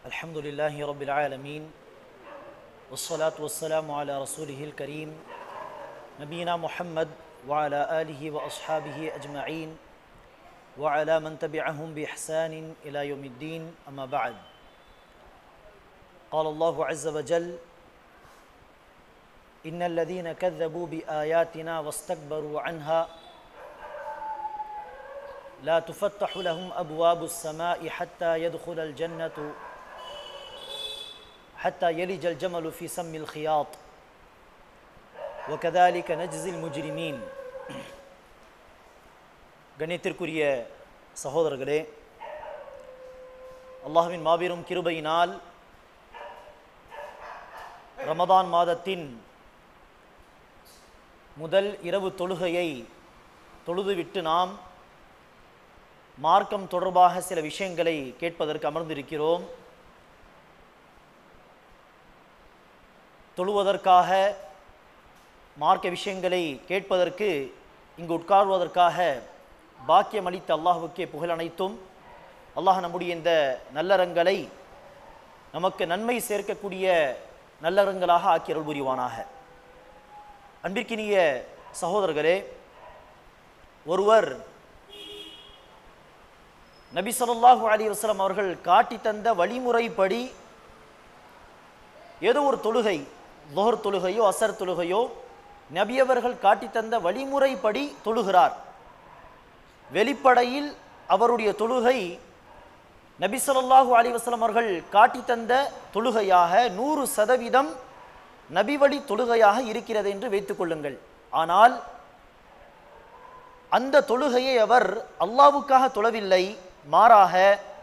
الحمد لله رب العالمين والصلاة والسلام على رسوله الكريم نبينا محمد وعلى آله وأصحابه أجمعين وعلى من تبعهم بإحسان إلى يوم الدين أما بعد قال الله عز وجل إن الذين كذبوا بآياتنا واستكبروا عنها لا تفتح لهم أبواب السماء حتى يدخل الجنة حتى يلج الجمل في سم الخياط وكذلك نجزي المجرمين கண்ணியத்திற்குரிய சகோதரர்களே அல்லாஹ்வின் மாபெரும் கிருபையினால் ரமதான் மாதத்தின் முதல் இரவு தொழுகையை தொழுதுவிட்டு நாம் மார்க்கம் தொடர்பாக சில விஷயங்களை கேட்பதற்கு அமர்ந்திருக்கிறோம் தொழுவதற்காக மார்க்க விஷயங்களை கேட்பதற்கு இங்கு உட்கார்வதற்காக பாக்கியம் அளித்த அல்லாஹுக்கே புகழ் அனைத்தும் அல்லாஹ் நம்முடைய இந்த நல்லறங்களை நமக்கு நன்மை சேர்க்கக்கூடிய நல்லறங்களாக ஆக்கி அருள் புரிவானாக அன்பிற்கினிய சகோதரர்களே ஒருவர் நபி ஸல்லல்லாஹு அலைஹி வஸல்லம் அவர்கள் காட்டி தந்த வழிமுறைப்படி ஏதோ ஒரு தொழுகை லுஹர் தொழுகையோ அசர் தொழுகையோ நபி அவர்கள் காட்டி தந்த வழிமுறைப்படி தொழுகிறார் வெளிப்படையில் அவருடைய தொழுகை நபி ஸல்லல்லாஹு அலைஹி வஸல்லம் அவர்கள் காட்டி தந்த தொழுகையாக நூறு சதவீதம் நபி வழி தொழுகையாக இருக்கிறது என்று வைத்துக் கொள்ளுங்கள் ஆனால் அந்த தொழுகையை அவர் அல்லாவுக்காக தொழவில்லை மாறாக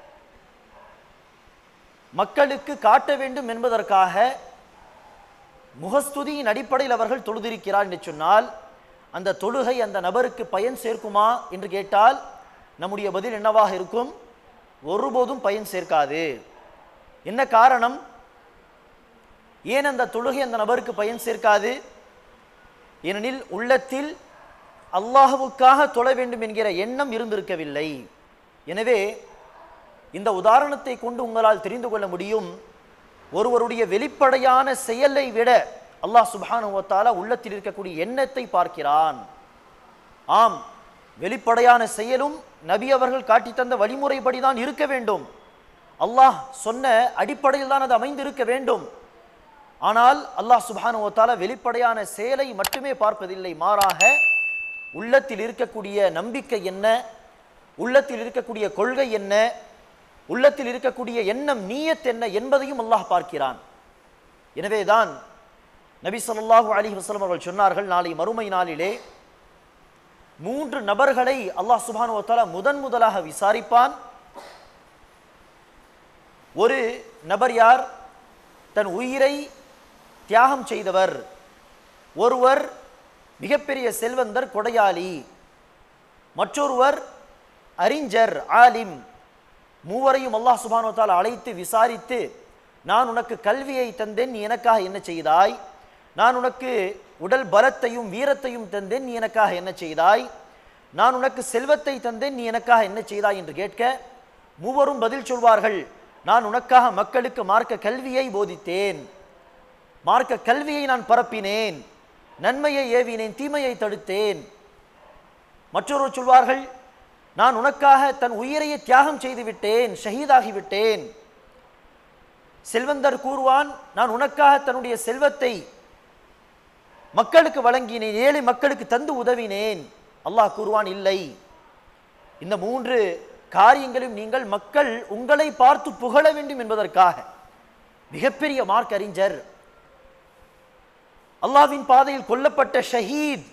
மக்களுக்கு காட்ட வேண்டும் என்பதற்காக முகஸ்துதியின் அடிப்படையில் அவர்கள் தொழுதிருக்கிறார் என்று சொன்னால் அந்த தொழுகை அந்த நபருக்கு பயன் சேர்க்குமா என்று கேட்டால் நம்முடைய பதில் என்னவாக இருக்கும் ஒருபோதும் பயன் சேர்க்காது என்ன காரணம் ஏன் அந்த தொழுகை அந்த நபருக்கு பயன் சேர்க்காது ஏனெனில் உள்ளத்தில் அல்லாஹுவுக்காக தொழ வேண்டும் என்கிற எண்ணம் இருந்திருக்கவில்லை எனவே இந்த உதாரணத்தை கொண்டு உங்களால் தெரிந்து கொள்ள முடியும் ஒருவருடைய வெளிப்படையான செயலை விட அல்லாஹ் சுபானுவத்தால உள்ளத்தில் இருக்கக்கூடிய எண்ணத்தை பார்க்கிறான் ஆம் வெளிப்படையான செயலும் நபி அவர்கள் காட்டி தந்த வழிமுறைப்படி தான் இருக்க வேண்டும் அல்லாஹ் சொன்ன அடிப்படையில் தான் அது அமைந்திருக்க வேண்டும் ஆனால் அல்லாஹ் சுபானுவத்தால வெளிப்படையான செயலை மட்டுமே பார்ப்பதில்லை மாறாக உள்ளத்தில் இருக்கக்கூடிய நம்பிக்கை என்ன உள்ளத்தில் இருக்கக்கூடிய கொள்கை என்ன உள்ளத்தில் இருக்கக்கூடிய எண்ணம் நீயத் என்ன என்பதையும் அல்லாஹ் பார்க்கிறான் எனவேதான் நபி ஸல்லல்லாஹு அலைஹி வஸல்லம் அவர்கள் சொன்னார்கள் நாளை மறுமை நாளிலே மூன்று நபர்களை அல்லாஹ் சுப்ஹானஹு வ தஆலா முதன் முதலாக விசாரிப்பான் ஒரு நபர் யார் தன் உயிரை தியாகம் செய்தவர் ஒருவர் மிகப்பெரிய செல்வந்தர் கொடையாளி மற்றொருவர் அறிஞர் ஆலிம் மூவரையும் அல்லாஹ் சுபானுவத்தால் அழைத்து விசாரித்து நான் உனக்கு கல்வியை தந்தேன் நீ எனக்காக என்ன செய்தாய் நான் உனக்கு உடல் பலத்தையும் வீரத்தையும் தந்தேன் நீ எனக்காக என்ன செய்தாய் நான் உனக்கு செல்வத்தை தந்தேன் நீ எனக்காக என்ன செய்தாய் என்று கேட்க மூவரும் பதில் சொல்வார்கள் நான் உனக்காக மக்களுக்கு மார்க்க கல்வியை போதித்தேன் மார்க்க கல்வியை நான் பரப்பினேன் நன்மையை ஏவினேன் தீமையை தடுத்தேன் மற்றொருவர் சொல்வார்கள் நான் உனக்காக தன் உயிரையே தியாகம் செய்து விட்டேன் ஷஹீதாகிவிட்டேன் செல்வந்தர் கூறுவான் நான் உனக்காக தன்னுடைய செல்வத்தை மக்களுக்கு வழங்கினேன் ஏழை மக்களுக்கு தந்து உதவினேன் அல்லாஹ் கூறுவான் இல்லை இந்த மூன்று காரியங்களும் நீங்கள் மக்கள் உங்களை பார்த்து புகழ வேண்டும் என்பதற்காக மிகப்பெரிய மார்க் அறிஞர் அல்லாவின் பாதையில் கொல்லப்பட்ட ஷஹீத்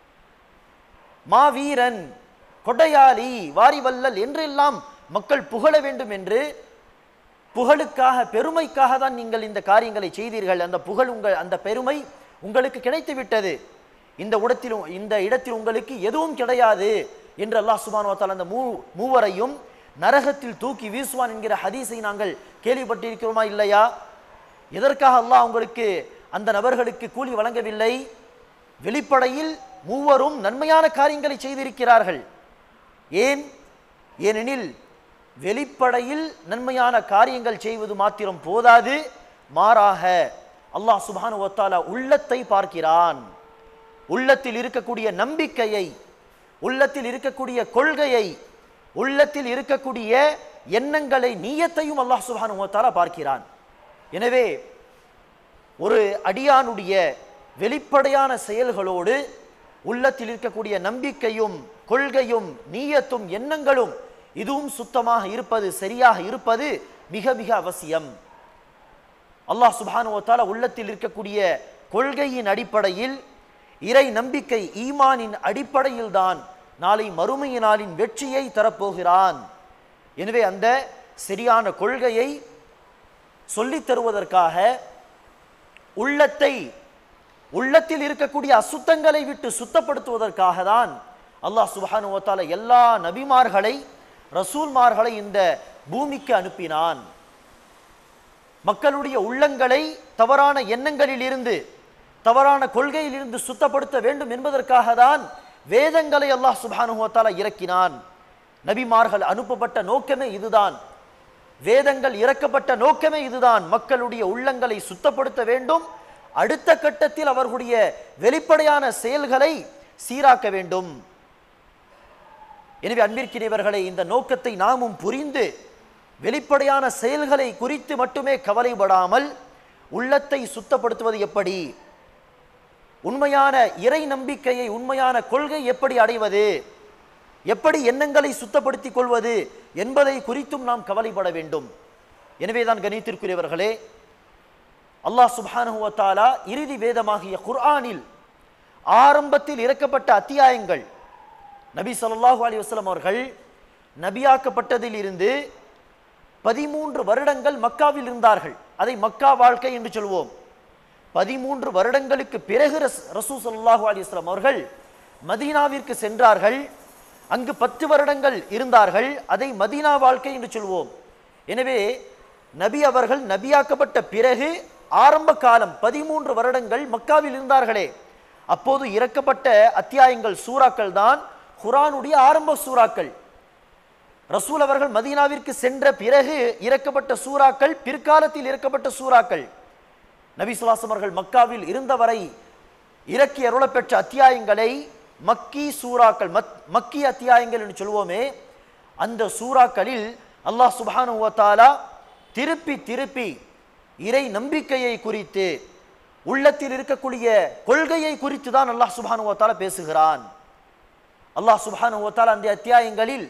மாவீரன் கொடையாளி வாரிவல்லல் என்றெல்லாம் மக்கள் புகழ வேண்டும் என்று புகழுக்காக பெருமைக்காக தான் நீங்கள் இந்த காரியங்களை செய்தீர்கள் அந்த புகழ் உங்கள் அந்த பெருமை உங்களுக்கு கிடைத்து விட்டது இந்த இடத்தில் இந்த இடத்தில் உங்களுக்கு எதுவும் கிடையாது என்று அல்லாஹ் சுபானுவத்தால் அந்த மூ மூவரையும் நரகத்தில் தூக்கி வீசுவான் என்கிற ஹதீஸை நாங்கள் கேள்விப்பட்டிருக்கிறோமா இல்லையா எதற்காக அல்லாஹ் உங்களுக்கு அந்த நபர்களுக்கு கூலி வழங்கவில்லை வெளிப்படையில் மூவரும் நன்மையான காரியங்களை செய்திருக்கிறார்கள் ஏன் ஏனெனில் வெளிப்படையில் நன்மையான காரியங்கள் செய்வது மாத்திரம் போதாது மாறாக அல்லாஹ் சுப்ஹானஹு வ தஆலா உள்ளத்தை பார்க்கிறான் உள்ளத்தில் இருக்கக்கூடிய நம்பிக்கையை உள்ளத்தில் இருக்கக்கூடிய கொள்கையை உள்ளத்தில் இருக்கக்கூடிய எண்ணங்களை நீயத்தையும் அல்லாஹ் சுப்ஹானஹு வ தஆலா பார்க்கிறான் எனவே ஒரு அடியானுடைய வெளிப்படையான செயல்களோடு உள்ளத்தில் இருக்கக்கூடிய நம்பிக்கையும் கொள்கையும் நீயத்தும் எண்ணங்களும் இதுவும் சுத்தமாக இருப்பது சரியாக இருப்பது மிக மிக அவசியம் அல்லாஹ் சுப்ஹானஹு வ தஆலா உள்ளத்தில் இருக்கக்கூடிய கொள்கையின் அடிப்படையில் இறை நம்பிக்கை ஈமானின் அடிப்படையில் தான் நாளை மறுமைய நாளின் வெற்றியை தரப்போகிறான் எனவே அந்த சரியான கொள்கையை சொல்லித் தருவதற்காக உள்ளத்தை உள்ளத்தில் இருக்கக்கூடிய அசுத்தங்களை விட்டு சுத்தப்படுத்துவதற்காக தான் அல்லாஹ் சுப்ஹானஹு வ தஆலா எல்லா நபிமார்களை ரசூல்மார்களை இந்த பூமிக்கு அனுப்பினான் மக்களுடைய உள்ளங்களை தவறான எண்ணங்களில் இருந்து தவறான கொள்கையில் இருந்து சுத்தப்படுத்த வேண்டும் என்பதற்காக தான் வேதங்களை அல்லாஹ் சுப்ஹானஹு வ தஆலா இறக்கினான் நபிமார்கள் அனுப்பப்பட்ட நோக்கமே இதுதான் வேதங்கள் இறக்கப்பட்ட நோக்கமே இதுதான் மக்களுடைய உள்ளங்களை சுத்தப்படுத்த வேண்டும் அடுத்த கட்டத்தில் அவர்களுடைய வெளிப்படையான செயல்களை சீராக்க வேண்டும் எனவே அன்பிற்கினியவர்களை இந்த நோக்கத்தை நாமும் புரிந்து வெளிப்படையான செயல்களை குறித்து மட்டுமே கவலைப்படாமல் உள்ளத்தை சுத்தப்படுத்துவது எப்படி உண்மையான இறை நம்பிக்கையை உண்மையான கொள்கை எப்படி அடைவது எப்படி எண்ணங்களை சுத்தப்படுத்திக் கொள்வது என்பதை குறித்தும் நாம் கவலைப்பட வேண்டும் எனவேதான் கணித்திற்குரியவர்களே அல்லாஹ் சுப்ஹானஹு வ தஆலா இறுதி வேதமாகிய குர்ஆனில் ஆரம்பத்தில் இறக்கப்பட்ட அத்தியாயங்கள் நபி ஸல்லல்லாஹு அலைஹி வஸல்லம் அவர்கள் நபியாக்கப்பட்டதில் இருந்து பதிமூன்று வருடங்கள் மக்காவில் இருந்தார்கள் அதை மக்கா வாழ்க்கை என்று சொல்வோம் பதிமூன்று வருடங்களுக்கு பிறகு ரஸ் ரசூ ஸல்லல்லாஹு அலைஹி வஸல்லம் அவர்கள் மதீனாவிற்கு சென்றார்கள் அங்கு பத்து வருடங்கள் இருந்தார்கள் அதை மதீனா வாழ்க்கை என்று சொல்வோம் எனவே நபி அவர்கள் நபியாக்கப்பட்ட பிறகு ஆரம்ப காலம் பதிமூன்று வருடங்கள் மக்காவில் இருந்தார்களே அப்போது இறக்கப்பட்ட அத்தியாயங்கள் சூறாக்கள் தான் குரானுடைய ஆரம்ப சூறாக்கள் ரசூல் அவர்கள் மதீனாவிற்கு சென்ற பிறகு இறக்கப்பட்ட சூறாக்கள் பிற்காலத்தில் இறக்கப்பட்ட சூறாக்கள் நபி சுல்லாசம் அவர்கள் மக்காவில் இருந்தவரை இறக்கி அருளப் பெற்ற அத்தியாயங்களை மக்கி சூறாக்கள் மத் மக்கி அத்தியாயங்கள் என்று சொல்வோமே அந்த சூறாக்களில் அல்லாஹ் சுப்ஹானஹு வ தஆலா திருப்பி திருப்பி இறை நம்பிக்கையை குறித்து உள்ளத்தில் இருக்கக்கூடிய கொள்கையை குறித்து தான் அல்லாஹ் சுப்ஹானஹு வ தஆலா பேசுகிறான் அல்லாஹ் சுப்ஹானஹு வ தஆலா அந்த அத்தியாயங்களில்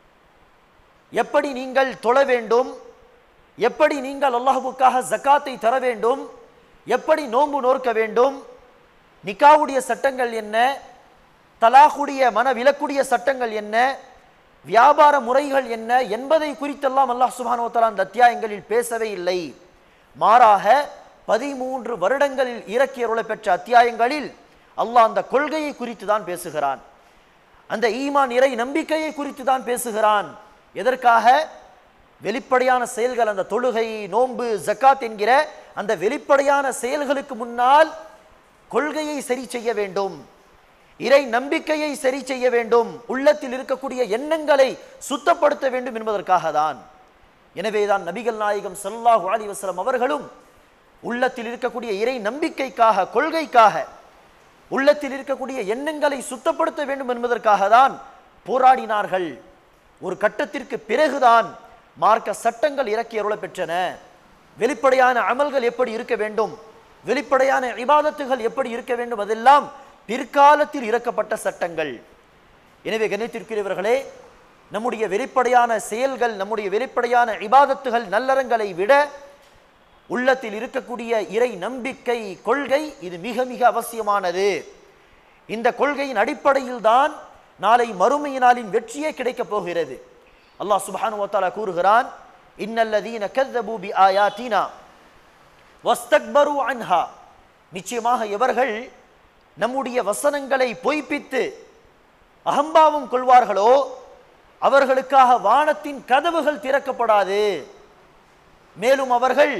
எப்படி நீங்கள் தொழ வேண்டும் எப்படி நீங்கள் அல்லாஹ்வுக்காக ஜக்காத்தை தர வேண்டும் எப்படி நோன்பு நோர்க்க வேண்டும் நிக்காவுடைய சட்டங்கள் என்ன தலாகுடைய மன விலக்குடைய சட்டங்கள் என்ன வியாபார முறைகள் என்ன என்பதை குறித்தெல்லாம் அல்லாஹ் சுப்ஹானஹு வ தஆலா அந்த அத்தியாயங்களில் பேசவே இல்லை மாறாக பதிமூன்று வருடங்களில் இறக்கி அருளப் பெற்ற அத்தியாயங்களில் அல்லாஹ் அந்த கொள்கையை குறித்து தான் பேசுகிறான் அந்த ஈமான் இறை நம்பிக்கையை குறித்து தான் பேசுகிறான் எதற்காக வெளிப்படையான செயல்கள் அந்த தொழுகை நோன்பு ஜக்காத் என்கிற அந்த வெளிப்படையான செயல்களுக்கு முன்னால் கொள்கையை சரி செய்ய வேண்டும் இறை நம்பிக்கையை சரி செய்ய வேண்டும் உள்ளத்தில் இருக்கக்கூடிய எண்ணங்களை சுத்தப்படுத்த வேண்டும் என்பதற்காக தான் எனவேதான் நபிகள் நாயகம் ஸல்லல்லாஹு அலைஹி வஸல்லம் அவர்களும் உள்ளத்தில் இருக்கக்கூடிய இறை நம்பிக்கைக்காக கொள்கைக்காக உள்ளத்தில் இருக்கக்கூடிய எண்ணங்களை சுத்தப்படுத்த வேண்டும் என்பதற்காக தான் போராடினார்கள் ஒரு கட்டத்திற்கு பிறகுதான் மார்க்க சட்டங்கள் இறக்கி அருளப் பெற்றன வெளிப்படையான அமல்கள் எப்படி இருக்க வேண்டும் வெளிப்படையான இபாதத்துகள் எப்படி இருக்க வேண்டும் அதெல்லாம் பிற்காலத்தில் இறக்கப்பட்ட சட்டங்கள் எனவே கணித்திருக்கிறவர்களே நம்முடைய வெளிப்படையான செயல்கள் நம்முடைய வெளிப்படையான இபாதத்துகள் நல்லறங்களை விட உள்ளத்தில் இருக்கக்கூடிய இறை நம்பிக்கை கொள்கை இது மிக மிக அவசியமானது இந்த கொள்கையின் அடிப்படையில் தான் நாளை மறுமை நாளின் வெற்றியே கிடைக்கப் போகிறது அல்லாஹ் சுப்ஹானஹு வ தஆலா கூறுகிறான் இன்னல்லதீன கذبوا بآياتنا واستكبروا عنها நிச்சயமாக இவர்கள் நம்முடைய வசனங்களை பொய்ப்பித்து அகம்பாவம் கொள்வார்களோ அவர்களுக்காக வானத்தின் கதவுகள் திறக்கப்படாது மேலும் அவர்கள்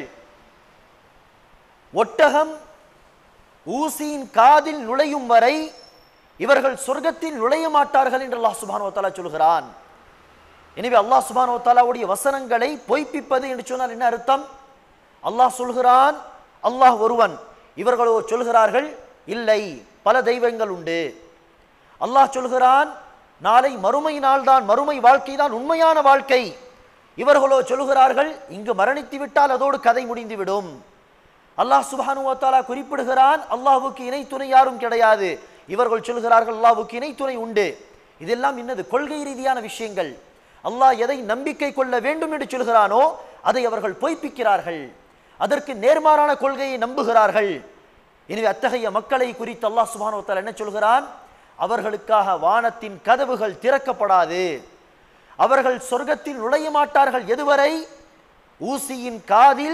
ஒட்டகம் ஊசியின் காதில் நுழையும் வரை இவர்கள் சொர்க்கத்தில் நுழைய மாட்டார்கள் என்று அல்லாஹ் சுப்ஹானஹு வ தஆலா சொல்கிறான் எனவே அல்லாஹ் சுபானோ தாலாவுடைய வசனங்களை பொய்ப்பிப்பது என்று சொன்னால் என்ன அர்த்தம் அல்லாஹ் சொல்கிறான் அல்லாஹ் ஒருவன் இவர்களோ சொல்கிறார்கள் இல்லை பல தெய்வங்கள் உண்டு அல்லாஹ் சொல்கிறான் நாளை மறுமை நாள்தான் மறுமை வாழ்க்கை தான் உண்மையான வாழ்க்கை இவர்களோ சொல்கிறார்கள் இங்கு மரணித்து விட்டால் அதோடு கதை முடிந்துவிடும் அல்லாஹ் சுபானு வத்தாலா குறிப்பிடுகிறான் அல்லாஹ்வுக்கு இணை துணை யாரும் கிடையாது இவர்கள் சொல்கிறார்கள் அல்லாஹ்வுக்கு இணை துணை உண்டு இதெல்லாம் என்னது கொள்கை ரீதியான விஷயங்கள் அல்லாஹ் எதை நம்பிக்கை கொள்ள வேண்டும் என்று சொல்கிறானோ அதை அவர்கள் பொய்ப்பிக்கிறார்கள் அதற்கு நேர்மாறான கொள்கையை நம்புகிறார்கள் எனவே அத்தகைய மக்களை குறித்து அல்லாஹ் சுபானு வத்தாலா என்ன சொல்கிறான் அவர்களுக்காக வானத்தின் கதவுகள் திறக்கப்படாது அவர்கள் சொர்க்கத்தில் நுழைய மாட்டார்கள் எதுவரை ஊசியின் காதில்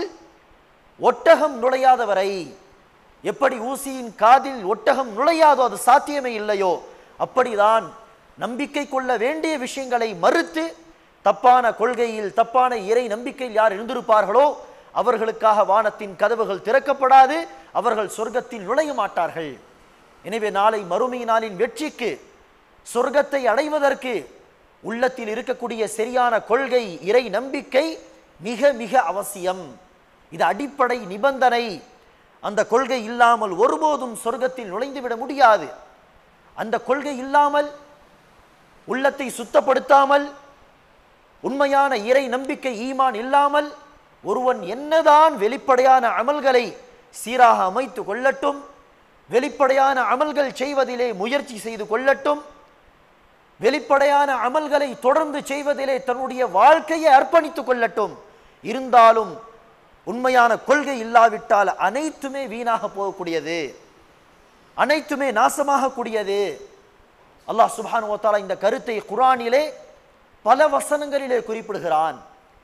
ஒட்டகம் நுழையாதவரை எப்படி ஊசியின் காதில் ஒட்டகம் நுழையாதோ அது சாத்தியமே இல்லையோ அப்படிதான் நம்பிக்கை கொள்ள வேண்டிய விஷயங்களை மறுத்து தப்பான கொள்கையில் தப்பான இறை நம்பிக்கையில் யார் இருந்திருப்பார்களோ அவர்களுக்காக வானத்தின் கதவுகள் திறக்கப்படாது அவர்கள் சொர்க்கத்தில் நுழைய மாட்டார்கள் எனவே நாளை மறுமை நாளின் வெற்றிக்கு சொர்க்கத்தை அடைவதற்கு உள்ளத்தில் இருக்கக்கூடிய சரியான கொள்கை இறை நம்பிக்கை மிக மிக அவசியம் இது அடிப்படை நிபந்தனை அந்த கொள்கை இல்லாமல் ஒருபோதும் சொர்க்கத்தில் நுழைந்துவிட முடியாது அந்த கொள்கை இல்லாமல் உள்ளத்தை சுத்தப்படுத்தாமல் உண்மையான இறை நம்பிக்கை ஈமான் இல்லாமல் ஒருவன் என்னதான் வெளிப்படையான அமல்களை சீராக அமைத்து கொள்ளட்டும் வெளிப்படையான அமல்கள் செய்வதிலே முயற்சி செய்து கொள்ளட்டும் வெளிப்படையான அமல்களை தொடர்ந்து செய்வதிலே தன்னுடைய வாழ்க்கையை அர்ப்பணித்துக் கொள்ளட்டும் இருந்தாலும் உண்மையான கொள்கை இல்லாவிட்டால் அனைத்துமே வீணாக போகக்கூடியது அனைத்துமே நாசமாக கூடியது அல்லாஹ் சுப்ஹானஹு வ தஆலா இந்த கருத்தை குர்ஆனிலே பல வசனங்களிலே குறிப்பிடுகிறான்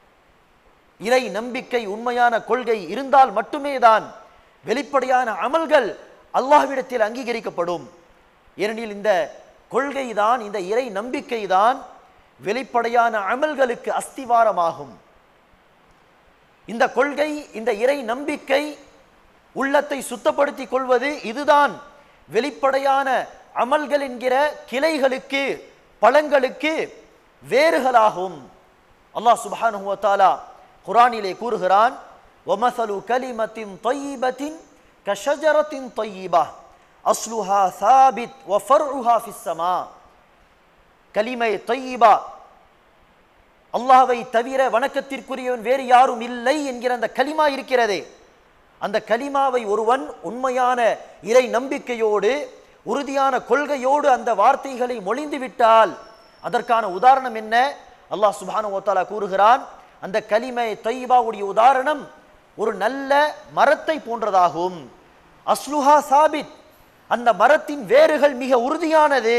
இறை நம்பிக்கை உண்மையான கொள்கை இருந்தால் மட்டுமே தான் வெளிப்படையான அமல்கள் அல்லாஹ்விடத்தில் அங்கீகரிக்கப்படும் ஏனெனில் இந்த கொள்கை தான் இந்த இறை நம்பிக்கை தான் வெளிப்படையான அமல்களுக்கு அஸ்திவாரமாகும் இந்த கொள்கை இந்த இறை நம்பிக்கை உள்ளத்தை சுத்தப்படுத்திக் கொள்வது இதுதான் வெளிப்படையான அமல்கள் என்கிற கிளைகளுக்கு பழங்களுக்கு வேறுகளாகும் அல்லாஹ் சுப்ஹானஹு வ தஆலா குர்ஆனிலே கூறுகிறான் வமசலு கலிமத்தின் طيبத்தின் கஷஜரத்தின் طيبة அஸ்லுஹா சாபித் வ ஃபர்உஹா ஃபிஸ் ஸமா கலிமை طيبة அல்லாஹ்வை தவிர வணக்கத்திற்குரியவன் வேறு யாரும் இல்லை என்கிற அந்த கலிமா இருக்கிறதே அந்த கலிமாவை ஒருவன் உண்மையான இறை நம்பிக்கையோடு உறுதியான கொள்கையோடு அந்த வார்த்தைகளை மொழிந்து விட்டால் அதற்கான உதாரணம் என்ன அல்லாஹ் சுப்ஹானஹு வ தஆலா கூறுகிறான் அந்த கலிமை தைபாவுடைய உதாரணம் ஒரு நல்ல மரத்தை போன்றதாகும் அஸ்லுஹா சாபித் அந்த மரத்தின் வேர்கள் மிக உறுதியானது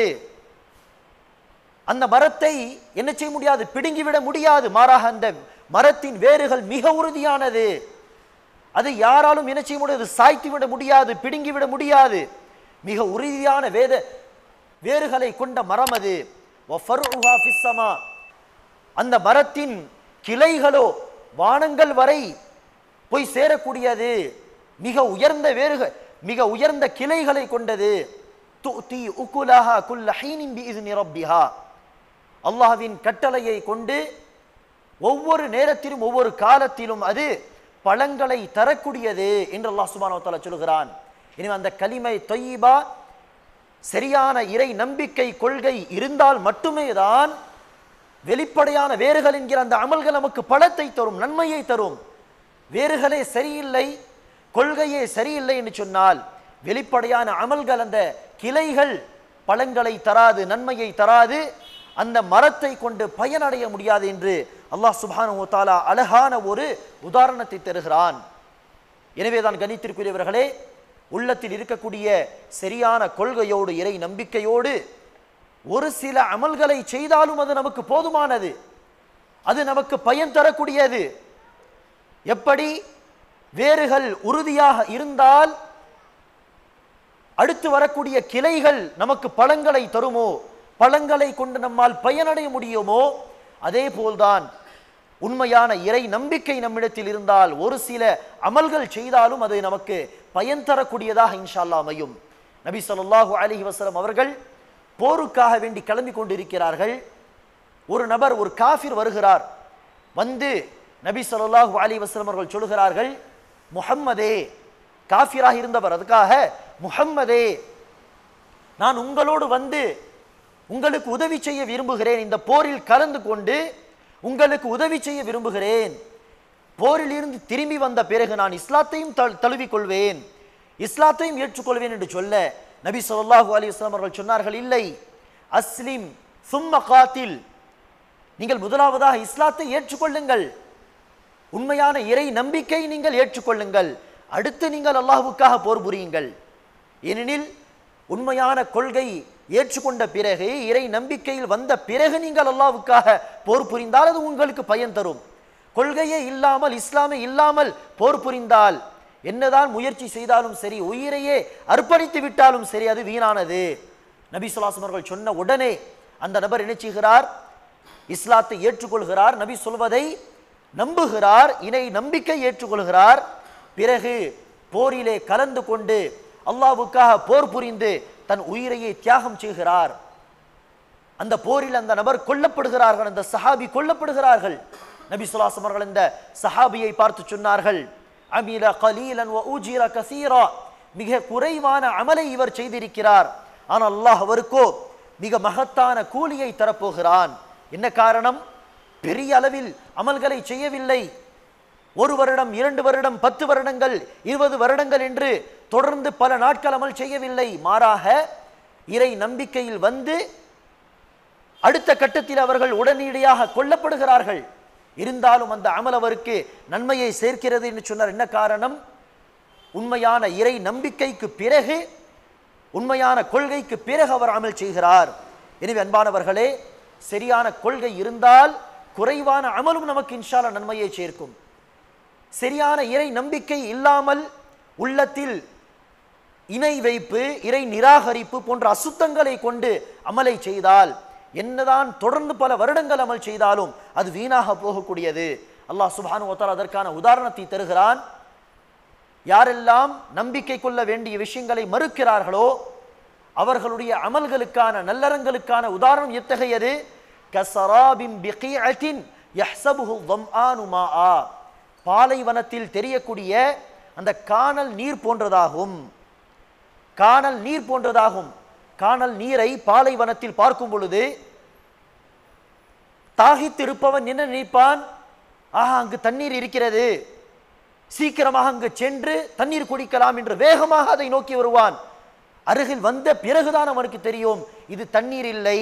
அந்த மரத்தை என்ன செய்ய முடியாது பிடுங்கிவிட முடியாது மாறாக அந்த மரத்தின் வேர்கள் மிக உறுதியானது அது யாராலும் என்ன செய்ய முடியாது சாய்த்து விட முடியாது பிடுங்கி விட முடியாது மிக உறுதியான வேத வேர்களை கொண்ட மரம் அது வஃபர்உஹா ஃபிஸ் ஸமா. அந்த மரத்தின் கிளைகளோ வானங்கள் வரை போய் சேரக்கூடியது மிக உயர்ந்த வேர்கள் மிக உயர்ந்த கிளைகளை கொண்டது துதி உகுலஹா குல்ல ஹீனின் பிஇذن ரப்பிஹா அல்லாஹ்வின் கட்டளையை கொண்டு ஒவ்வொரு நேரத்திலும் ஒவ்வொரு காலத்திலும் அது பழங்களை தரக்கூடியது என்று அல்லாஹ் சுப்ஹானஹு வ தஆலா சொல்கிறான் எனவே அந்த கலிமை தொய்யிபா சரியான இறை நம்பிக்கை கொள்கை இருந்தால் மட்டுமே தான் வெளிப்படையான வேர்கள் என்கிற அந்த அமல்கள் நமக்கு பலத்தை தரும் நன்மையை தரும் வேறுகளே சரியில்லை கொள்கையே சரியில்லை என்று சொன்னால் வெளிப்படையான அமல்கள் அந்த கிளைகள் பழங்களை தராது நன்மையை தராது அந்த மரத்தை கொண்டு பயனடைய முடியாது என்று அல்லாஹ் சுப்ஹானஹு வ தஆலா அழகான ஒரு உதாரணத்தை தருகிறான் எனவே தான் கணித்திற்குரியவர்களே உள்ளத்தில் இருக்கக்கூடிய சரியான கொள்கையோடு இறை நம்பிக்கையோடு ஒரு சில அமல்களை செய்தாலும் அது நமக்கு போதுமானது அது நமக்கு பயன் தரக்கூடியது எப்படி வேர்கள் உறுதியாக இருந்தால் அடுத்து வரக்கூடிய கிளைகள் நமக்கு பழங்களை தருமோ பழங்களை கொண்டு நம்மால் பயனடைய முடியுமோ அதே போல்தான் உண்மையான இறை நம்பிக்கை நம்மிடத்தில் இருந்தால் ஒரு சில அமல்கள் செய்தாலும் அது நமக்கு பயன் தரக்கூடியதாக இன்ஷா அல்லாஹ் அமையும் நபி ஸல்லல்லாஹு அலைஹி வஸல்லம் அவர்கள் போருக்காக வேண்டி கிளம்பி கொண்டிருக்கிறார்கள் ஒரு நபர் ஒரு காஃபிர் வருகிறார் வந்து நபி ஸல்லல்லாஹு அலைஹி வஸல்லம் அவர்கள் சொல்கிறார்கள் முஹம்மதே காஃபிராக இருந்தவர் அதுக்காக முஹம்மதே நான் உங்களோடு வந்து உங்களுக்கு உதவி செய்ய விரும்புகிறேன் இந்த போரில் கலந்து கொண்டு உங்களுக்கு உதவி செய்ய விரும்புகிறேன் போரில் இருந்து திரும்பி வந்த பிறகு நான் இஸ்லாத்தையும் தழு- தழுவிக் கொள்வேன் இஸ்லாத்தையும் ஏற்றுக்கொள்வேன் என்று சொல்ல நபி ஸல்லல்லாஹு அலைஹி வஸல்லம் அவர்கள் சொன்னார்கள் இல்லை அஸ்லிம் சும்ம காத்தில் நீங்கள் முதலாவதாக இஸ்லாத்தை ஏற்றுக்கொள்ளுங்கள் உண்மையான இறை நம்பிக்கை நீங்கள் ஏற்றுக்கொள்ளுங்கள் அடுத்து நீங்கள் அல்லாஹ்வுக்காக போர் புரியுங்கள் ஏனெனில் உண்மையான கொள்கை ஏற்றுக்கொண்ட பிறகு இறை நம்பிக்கையில் வந்த பிறகு நீங்கள் அல்லாஹ்வுக்காக போர் புரிந்தால் அது உங்களுக்கு பயன் தரும் கொள்கையே இல்லாமல் இஸ்லாமே இல்லாமல் போர் புரிந்தால் என்னதான் முயற்சி செய்தாலும் சரி உயிரையே அர்ப்பணித்து விட்டாலும் சரி அது வீணானது நபி சொல்லாசம் அவர்கள் சொன்ன உடனே அந்த நபர் என்ன செய்கிறார் இஸ்லாத்தை ஏற்றுக்கொள்கிறார் நபி சொல்வதை நம்புகிறார் இணை நம்பிக்கை ஏற்றுக்கொள்கிறார் பிறகு போரிலே கலந்து கொண்டு அல்லாஹ்வுக்காக போர் புரிந்து தன் உயிரையே தியாகம் செய்கிறார் அந்த போரில் அந்த நபர் கொல்லப்படுகிறார்கள் அந்த சஹாபி கொல்லப்படுகிறார்கள் நபி சுல்லாசம் அவர்கள் இந்த சஹாபியை பார்த்து சொன்னார்கள் அமில கலீலன் வ ஊஜிர கசீரா மிக குறைவான அமலை இவர் செய்திருக்கிறார் ஆனால் அல்லாஹ் அவருக்கோ மிக மகத்தான கூலியை தரப்போகிறான் என்ன காரணம் பெரிய அளவில் அமல்களை செய்யவில்லை ஒரு வருடம் இரண்டு வருடம் பத்து வருடங்கள் இருபது வருடங்கள் என்று தொடர்ந்து பல நாட்கள் அமல் செய்யவில்லை மாறாக இறை நம்பிக்கையில் வந்து அடுத்த கட்டத்தில் அவர்கள் உடனடியாக கொல்லப்படுகிறார்கள் இருந்தாலும் அந்த அமல் அவருக்கு நன்மையை சேர்க்கிறது என்று சொன்னார் என்ன காரணம் உண்மையான இறை நம்பிக்கைக்கு பிறகு உண்மையான கொள்கைக்கு பிறகு அவர் அமல் செய்கிறார் எனவே அன்பானவர்களே சரியான கொள்கை இருந்தால் குறைவான அமலும் நமக்கு இன்ஷால நன்மையை சேர்க்கும் சரியான இறை நம்பிக்கை இல்லாமல் உள்ளத்தில் இணை வைப்பு இறை நிராகரிப்பு போன்ற அசுத்தங்களை கொண்டு அமலை செய்தால் என்னதான் தொடர்ந்து பல வருடங்கள் அமல் செய்தாலும் அது வீணாக போகக்கூடியது அல்லாஹ் சுப்ஹானஹு வ தஆலா அதற்கான உதாரணத்தை தருகிறான் யாரெல்லாம் நம்பிக்கை கொள்ள வேண்டிய விஷயங்களை மறுக்கிறார்களோ அவர்களுடைய அமல்களுக்கான நல்லறங்களுக்கான உதாரணம் எத்தகையது கசராபின் பிகீஅத்தின் யஹ்சபுஹு ظمآن ماء பாலைவனத்தில் தெரியக்கூடிய அந்த காணல் நீர் போன்றதாகும் காணல் நீர் போன்றதாகும் காணல் நீரை பாலைவனத்தில் பார்க்கும் பொழுது தாகித்திருப்பவன் என்ன நினைப்பான் ஆஹா அங்கு தண்ணீர் இருக்கிறது சீக்கிரமாக அங்கு சென்று தண்ணீர் குடிக்கலாம் என்று வேகமாக அதை நோக்கி வருவான் அருகில் வந்த பிறகுதான் அவனுக்கு தெரியும் இது தண்ணீர் இல்லை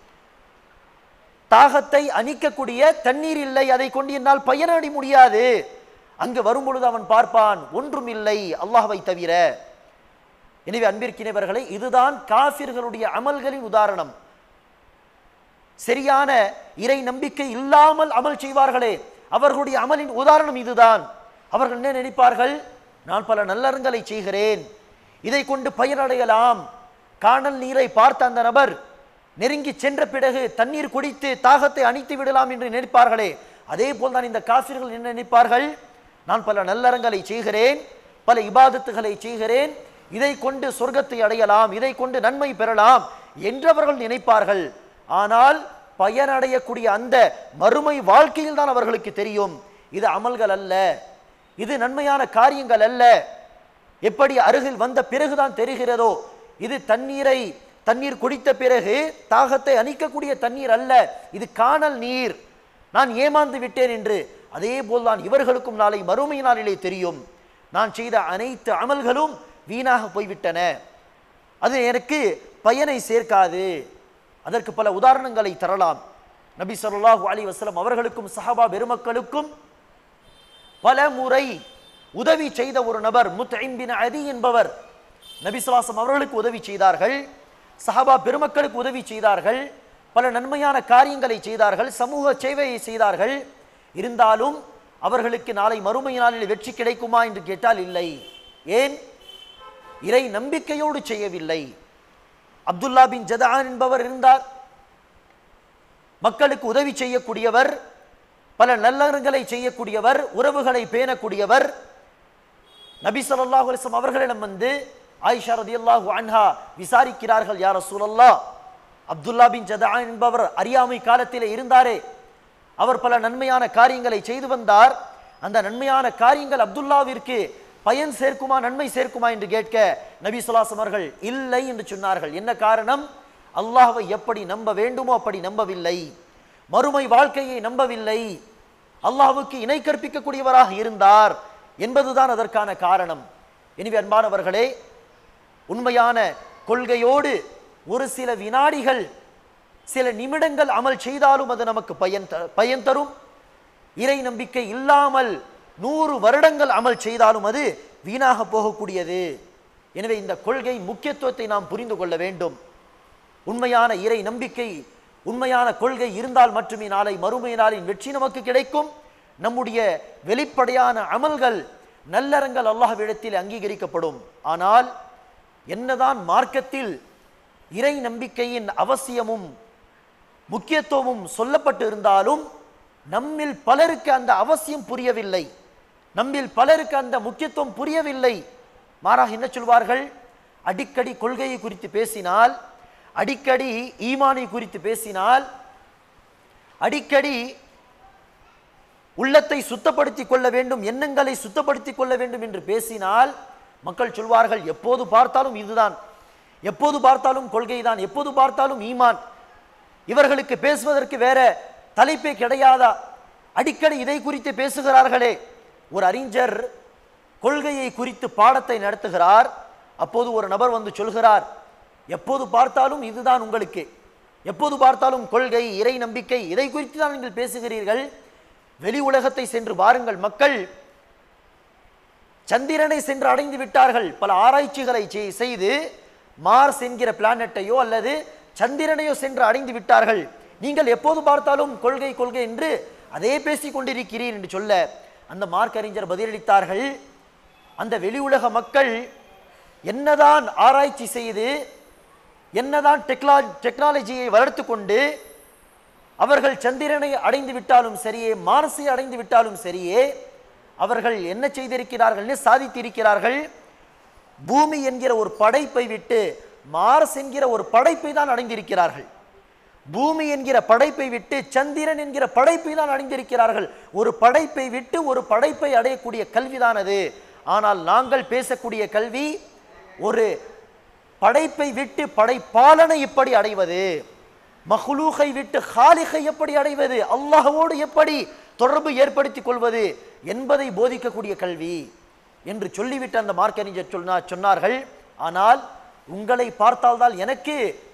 தாகத்தை அணிக்கக்கூடிய தண்ணீர் இல்லை அதை கொண்டு என்னால் பயனடைய முடியாது அங்கு வரும் பொழுது அவன் பார்ப்பான் ஒன்றும் இல்லை அல்லாஹ்வை தவிர எனவே அன்பிற்கினவர்களே இதுதான் காஃபிர்களுடைய அமல்களின் உதாரணம் சரியான இறை நம்பிக்கை இல்லாமல் அமல் செய்வார்களே அவர்களுடைய அமலின் உதாரணம் இதுதான் அவர்கள் என்ன நினைப்பார்கள் நான் பல நல்லறங்களை செய்கிறேன் இதை கொண்டு பயனடையலாம் காணல் நீரை பார்த்த அந்த நபர் நெருங்கி சென்ற பிறகு தண்ணீர் குடித்து தாகத்தை அணைத்து விடலாம் என்று நினைப்பார்களே அதே போல்தான் இந்த காஃபிர்கள் என்ன நினைப்பார்கள் நான் பல நல்லறங்களை செய்கிறேன் பல இபாதத்துகளை செய்கிறேன் இதை கொண்டு சொர்க்கத்தை அடையலாம் இதை கொண்டு நன்மை பெறலாம் என்றவர்கள் நினைப்பார்கள் ஆனால் பயனடையக்கூடிய அந்த மறுமை வாழ்க்கையில் தான் அவர்களுக்கு தெரியும் இது அமல்கள் அல்ல இது நன்மையான காரியங்கள் அல்ல எப்படி அருகில் வந்த பிறகுதான் தெரிகிறதோ இது தண்ணீரை தண்ணீர் குடித்த பிறகு தாகத்தை அணிக்கக்கூடிய தண்ணீர் அல்ல இது காணல் நீர் நான் ஏமாந்து விட்டேன் என்று அதே போல்தான் இவர்களுக்கும் நாளை மறுமை நாளிலே தெரியும் நான் செய்த அனைத்து அமல்களும் வீணாக போய்விட்டன அது எனக்கு பயனை சேர்க்காது அதற்கு பல உதாரணங்களை தரலாம் நபி ஸல்லல்லாஹு அலைஹி வஸல்லம் அவர்களுக்கும் சஹாபா பெருமக்களுக்கும் பல முறை உதவி செய்த ஒரு நபர் முத்இம் பின் அதி என்பவர் நபி ஸல்லல்லாஹு அவர்களுக்கு உதவி செய்தார்கள் சஹாபா பெருமக்களுக்கு உதவி செய்தார்கள் பல நன்மையான காரியங்களை செய்தார்கள் சமூக சேவையை செய்தார்கள் இருந்தாலும் அவர்களுக்கு நாளை மறுமை நாளில் வெற்றி கிடைக்குமா என்று கேட்டால் இல்லை ஏன் இறை நம்பிக்கையோடு செய்யவில்லை அப்துல்லா பின் ஜதான் என்பவர் இருந்தார் மக்களுக்கு உதவி செய்யக்கூடியவர் பல நல்லறங்களை செய்யக்கூடியவர் உறவுகளை பேணக்கூடியவர் நபி ஸல்லல்லாஹு அலைஹி அவர்களிடம் வந்து ஆயிஷா ரதியல்லாஹு அன்ஹா விசாரிக்கிறார்கள் யார் ரசூலல்லாஹ் அப்துல்லா பின் ஜதா என்பவர் அறியாமை காலத்திலே இருந்தாரே அவர் பல நன்மையான காரியங்களை செய்து வந்தார் அந்த நன்மையான காரியங்கள் அப்துல்லாவிற்கு பயன் சேர்க்குமா நன்மை சேர்க்குமா என்று கேட்க நபி சுல்லாசம் அவர்கள் இல்லை என்று சொன்னார்கள் என்ன காரணம் அல்லாஹ்வை எப்படி நம்ப வேண்டுமோ அப்படி நம்பவில்லை மறுமை வாழ்க்கையை நம்பவில்லை அல்லாஹ்வுக்கு இணை கற்பிக்கக்கூடியவராக இருந்தார் என்பதுதான் அதற்கான காரணம் எனவே அன்பானவர்களே உண்மையான கொள்கையோடு ஒரு சில வினாடிகள் சில நிமிடங்கள் அமல் செய்தாலும் அது நமக்கு பயன் த- பயன் தரும் இறை நம்பிக்கை இல்லாமல் நூறு வருடங்கள் அமல் செய்தாலும் அது வீணாக போகக்கூடியது எனவே இந்த கொள்கை முக்கியத்துவத்தை நாம் புரிந்து கொள்ள வேண்டும் உண்மையான இறை நம்பிக்கை உண்மையான கொள்கை இருந்தால் மட்டுமே நாளை மறுமை நாளின் வெற்றி நமக்கு கிடைக்கும் நம்முடைய வெளிப்படையான அமல்கள் நல்லறங்கள் அல்லாஹ்விடத்தில் அங்கீகரிக்கப்படும் ஆனால் என்னதான் மார்க்கத்தில் இறை நம்பிக்கையின் அவசியமும் முக்கியத்துவமும் சொல்லப்பட்டு இருந்தாலும் நம்மில் பலருக்கு அந்த அவசியம் புரியவில்லை நம்மில் பலருக்கு அந்த முக்கியத்துவம் புரியவில்லை மாறாக என்ன சொல்வார்கள் அடிக்கடி கொள்கையை குறித்து பேசினால் அடிக்கடி ஈமானை குறித்து பேசினால் அடிக்கடி உள்ளத்தை சுத்தப்படுத்திக் கொள்ள வேண்டும் எண்ணங்களை சுத்தப்படுத்திக் கொள்ள வேண்டும் என்று பேசினால் மக்கள் சொல்வார்கள் எப்போது பார்த்தாலும் இதுதான் எப்போது பார்த்தாலும் கொள்கைதான் எப்போது பார்த்தாலும் ஈமான் இவர்களுக்கு பேசுவதற்கு வேற தலைப்பே கிடையாதா அடிக்கடி இதை குறித்து பேசுகிறார்களே ஒரு அறிஞர் கொள்கையை குறித்து பாடத்தை நடத்துகிறார் அப்போது ஒரு நபர் வந்து சொல்கிறார் எப்போது பார்த்தாலும் இதுதான் உங்களுக்கு எப்போது பார்த்தாலும் கொள்கை இறை நம்பிக்கை இதை குறித்து தான் நீங்கள் பேசுகிறீர்கள் வெளி உலகத்தை சென்று பாருங்கள் மக்கள் சந்திரனை சென்று அடைந்து விட்டார்கள் பல ஆராய்ச்சிகளை செய்- செய்து மார்ஸ் என்கிற பிளானட்டையோ அல்லது சந்திரனையோ சென்று அடைந்து விட்டார்கள் நீங்கள் எப்போது பார்த்தாலும் கொள்கை கொள்கை என்று அதே பேசிக் கொண்டிருக்கிறீர் என்று சொல்ல அந்த மார்க் அறிஞர் பதிலளித்தார்கள் அந்த வெளி உலக மக்கள் என்னதான் ஆராய்ச்சி செய்து என்னதான் டெக்லா டெக்னாலஜியை வளர்த்து கொண்டு அவர்கள் சந்திரனை அடைந்து விட்டாலும் சரியே மார்ஸை அடைந்து விட்டாலும் சரியே அவர்கள் என்ன செய்திருக்கிறார்கள் என்ன சாதித்திருக்கிறார்கள் பூமி என்கிற ஒரு படைப்பை விட்டு மார்ஸ் என்கிற ஒரு படைப்பை தான் அடைந்திருக்கிறார்கள் பூமி என்கிற படைப்பை விட்டு சந்திரன் என்கிற படைப்பை தான் அடைந்திருக்கிறார்கள் ஒரு படைப்பை விட்டு ஒரு படைப்பை அடையக்கூடிய கல்விதான் அது ஆனால் நாங்கள் பேசக்கூடிய கல்வி ஒரு படைப்பை விட்டு படைப்பாளனை எப்படி அடைவது மஹ்லூகை விட்டு ஹாலிகை எப்படி அடைவது அல்லாஹ்வோடு எப்படி தொடர்பு ஏற்படுத்திக் கொள்வது என்பதை போதிக்கக்கூடிய கல்வி என்று சொல்லிவிட்டு அந்த மார்க்கறிஞர் சொன்னா சொன்னார்கள் ஆனால் உங்களை பார்த்தால்தான் எனக்கு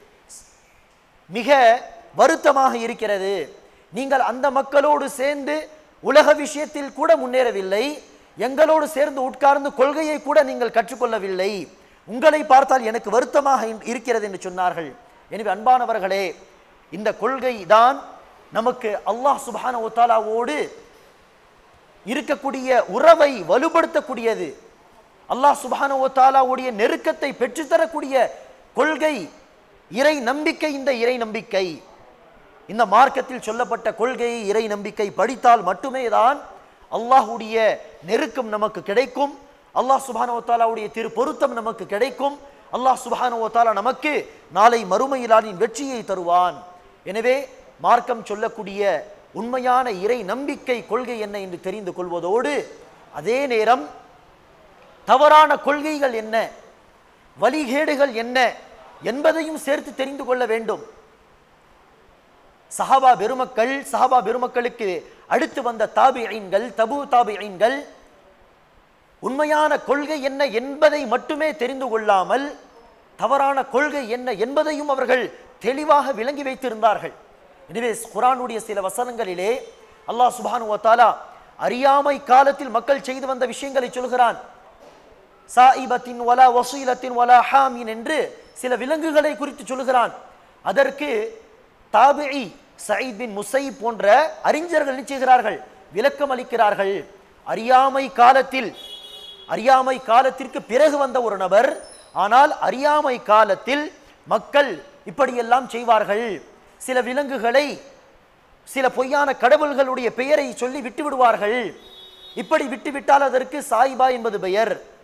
மிக வருத்தமாக இருக்கிறது நீங்கள் அந்த மக்களோடு சேர்ந்து உலக விஷயத்தில் கூட முன்னேறவில்லை எங்களோடு சேர்ந்து உட்கார்ந்து கொள்கையை கூட நீங்கள் கற்றுக்கொள்ளவில்லை உங்களை பார்த்தால் எனக்கு வருத்தமாக இரு- இருக்கிறது என்று சொன்னார்கள் எனவே அன்பானவர்களே இந்த கொள்கை தான் நமக்கு அல்லாஹ் சுப்ஹான தாலாவோடு இருக்கக்கூடிய உறவை வலுப்படுத்தக்கூடியது அல்லாஹ் சுப்ஹான தாலாவுடைய நெருக்கத்தை பெற்றுத்தரக்கூடிய கொள்கை இறை நம்பிக்கை இந்த இறை நம்பிக்கை இந்த மார்க்கத்தில் சொல்லப்பட்ட கொள்கை இறை நம்பிக்கை படித்தால் மட்டுமே தான் அல்லாஹ்வுடைய நெருக்கம் நமக்கு கிடைக்கும் அல்லாஹ் சுப்ஹானஹு வ தஆலாவுடைய திரு பொருத்தம் நமக்கு கிடைக்கும் அல்லாஹ் சுப்ஹானஹு வ தஆலா நமக்கு நாளை மறுமையிலானின் வெற்றியை தருவான் எனவே மார்க்கம் சொல்லக்கூடிய உண்மையான இறை நம்பிக்கை கொள்கை என்ன என்று தெரிந்து கொள்வதோடு அதே நேரம் தவறான கொள்கைகள் என்ன வழிகேடுகள் என்ன என்பதையும் சேர்த்து தெரிந்து கொள்ள வேண்டும் சஹாபா பெருமக்கள் சஹாபா பெருமக்களுக்கு அடுத்து வந்த தாபிஐன்கள் தபு தாபிஐன்கள் உண்மையான கொள்கை என்ன என்பதை மட்டுமே தெரிந்து கொள்ளாமல் தவறான கொள்கை என்ன என்பதையும் அவர்கள் தெளிவாக விளங்கி வைத்திருந்தார்கள் எனவே குரானுடைய சில வசனங்களிலே அல்லாஹ் சுப்ஹானஹு வ தஆலா அறியாமை காலத்தில் மக்கள் செய்து வந்த விஷயங்களை சொல்கிறான் சாயிபத்தின் வலா வசீலத்தின் வலா ஹாமின் என்று சில விலங்குகளை குறித்து சொல்கிறான் அதற்கு தாபிஇ சயீத் பின் முசை போன்ற அறிஞர்கள் என்ன செய்கிறார்கள் விளக்கம் அளிக்கிறார்கள் அறியாமை காலத்தில் அறியாமை காலத்திற்கு பிறகு வந்த ஒரு நபர் ஆனால் அறியாமை காலத்தில் மக்கள் இப்படியெல்லாம் செய்வார்கள் சில விலங்குகளை சில பொய்யான கடவுள்களுடைய பெயரை சொல்லி விட்டு விடுவார்கள் இப்படி விட்டுவிட்டால் அதற்கு சாயிபா என்பது பெயர்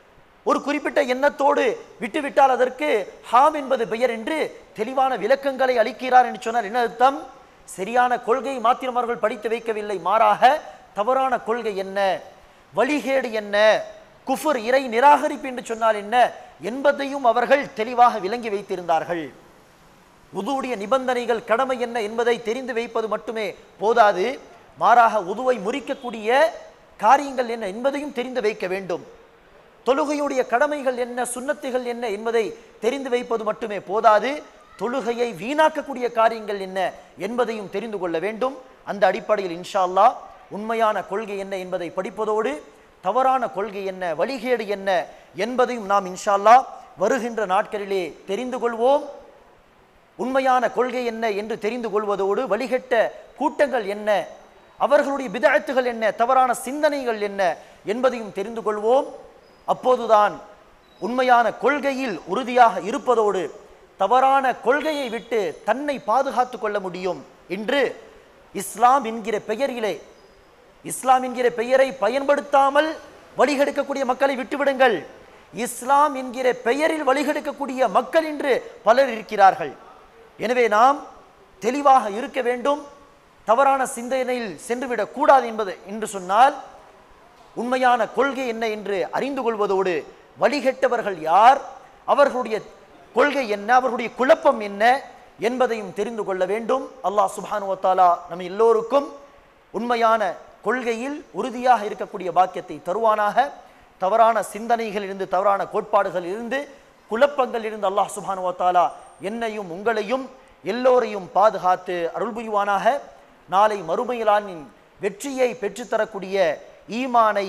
ஒரு குறிப்பிட்ட எண்ணத்தோடு விட்டுவிட்டால் அதற்கு ஹாம் என்பது பெயர் என்று தெளிவான விளக்கங்களை அளிக்கிறார் என்று சொன்னால் என்ன அர்த்தம் சரியான கொள்கை மாத்திரம் அவர்கள் படித்து வைக்கவில்லை மாறாக தவறான கொள்கை என்ன வழிகேடு என்ன குஃபர் இறை நிராகரிப்பு என்று சொன்னால் என்ன என்பதையும் அவர்கள் தெளிவாக விளங்கி வைத்திருந்தார்கள் உதுவுடைய நிபந்தனைகள் கடமை என்ன என்பதை தெரிந்து வைப்பது மட்டுமே போதாது மாறாக உதுவை முறிக்கக்கூடிய காரியங்கள் என்ன என்பதையும் தெரிந்து வைக்க வேண்டும் தொழுகையுடைய கடமைகள் என்ன சுன்னத்துகள் என்ன என்பதை தெரிந்து வைப்பது மட்டுமே போதாது தொழுகையை வீணாக்கக்கூடிய காரியங்கள் என்ன என்பதையும் தெரிந்து கொள்ள வேண்டும் அந்த அடிப்படையில் இன்ஷா அல்லாஹ் உண்மையான கொள்கை என்ன என்பதை படிப்பதோடு தவறான கொள்கை என்ன வழிகேடு என்ன என்பதையும் நாம் இன்ஷா அல்லாஹ் வருகின்ற நாட்களிலே தெரிந்து கொள்வோம் உண்மையான கொள்கை என்ன என்று தெரிந்து கொள்வதோடு வழிகட்ட கூட்டங்கள் என்ன அவர்களுடைய பிதஅத்துகள் என்ன தவறான சிந்தனைகள் என்ன என்பதையும் தெரிந்து கொள்வோம் அப்போதுதான் உண்மையான கொள்கையில் உறுதியாக இருப்பதோடு தவறான கொள்கையை விட்டு தன்னை பாதுகாத்துக் கொள்ள முடியும் என்று இஸ்லாம் என்கிற பெயரிலே இஸ்லாம் என்கிற பெயரை பயன்படுத்தாமல் வழிகெடுக்கக்கூடிய மக்களை விட்டுவிடுங்கள் இஸ்லாம் என்கிற பெயரில் வழிகெடுக்கக்கூடிய மக்கள் இன்று பலர் இருக்கிறார்கள் எனவே நாம் தெளிவாக இருக்க வேண்டும் தவறான சிந்தனையில் சென்றுவிடக் கூடாது என்பது என்று சொன்னால் உண்மையான கொள்கை என்ன என்று அறிந்து கொள்வதோடு வழிகெட்டவர்கள் யார் அவர்களுடைய கொள்கை என்ன அவர்களுடைய குழப்பம் என்ன என்பதையும் தெரிந்து கொள்ள வேண்டும் அல்லாஹ் சுப்ஹானு வத்தாலா நம்ம எல்லோருக்கும் உண்மையான கொள்கையில் உறுதியாக இருக்கக்கூடிய பாக்கியத்தை தருவானாக தவறான சிந்தனைகளிலிருந்து தவறான கோட்பாடுகளிலிருந்து குழப்பங்களிலிருந்து அல்லாஹ் சுப்ஹானு வத்தாலா என்னையும் உங்களையும் எல்லோரையும் பாதுகாத்து அருள் புரிவானாக நாளை மறுமையிலானின் வெற்றியை பெற்றுத்தரக்கூடிய ஈமானை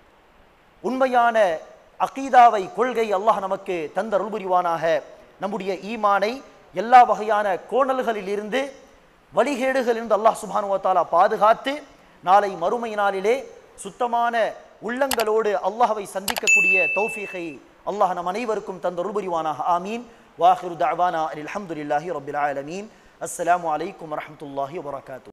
உண்மையான அகீதாவை கொள்கை அல்லாஹ் நமக்கு தந்த அருள் புரிவானாக நம்முடைய ஈமானை எல்லா வகையான கோணல்களிலிருந்து வழிகேடுகளிலிருந்து அல்லாஹ் சுப்ஹானஹு வ தஆலா பாதுகாத்து நாளை மறுமை நாளிலே சுத்தமான உள்ளங்களோடு அல்லாஹ்வை சந்திக்கக்கூடிய தௌஃபீகை அல்லாஹ் நம் அனைவருக்கும் தந்த அருள் புரிவானாக ஆமீன் வாஹிரு தஅவானா அல்ஹம்துலில்லாஹி ரப்பில் ஆலமீன் அஸ்ஸலாமு அலைக்கும் வரஹ்மத்துல்லாஹி வபரகாத்து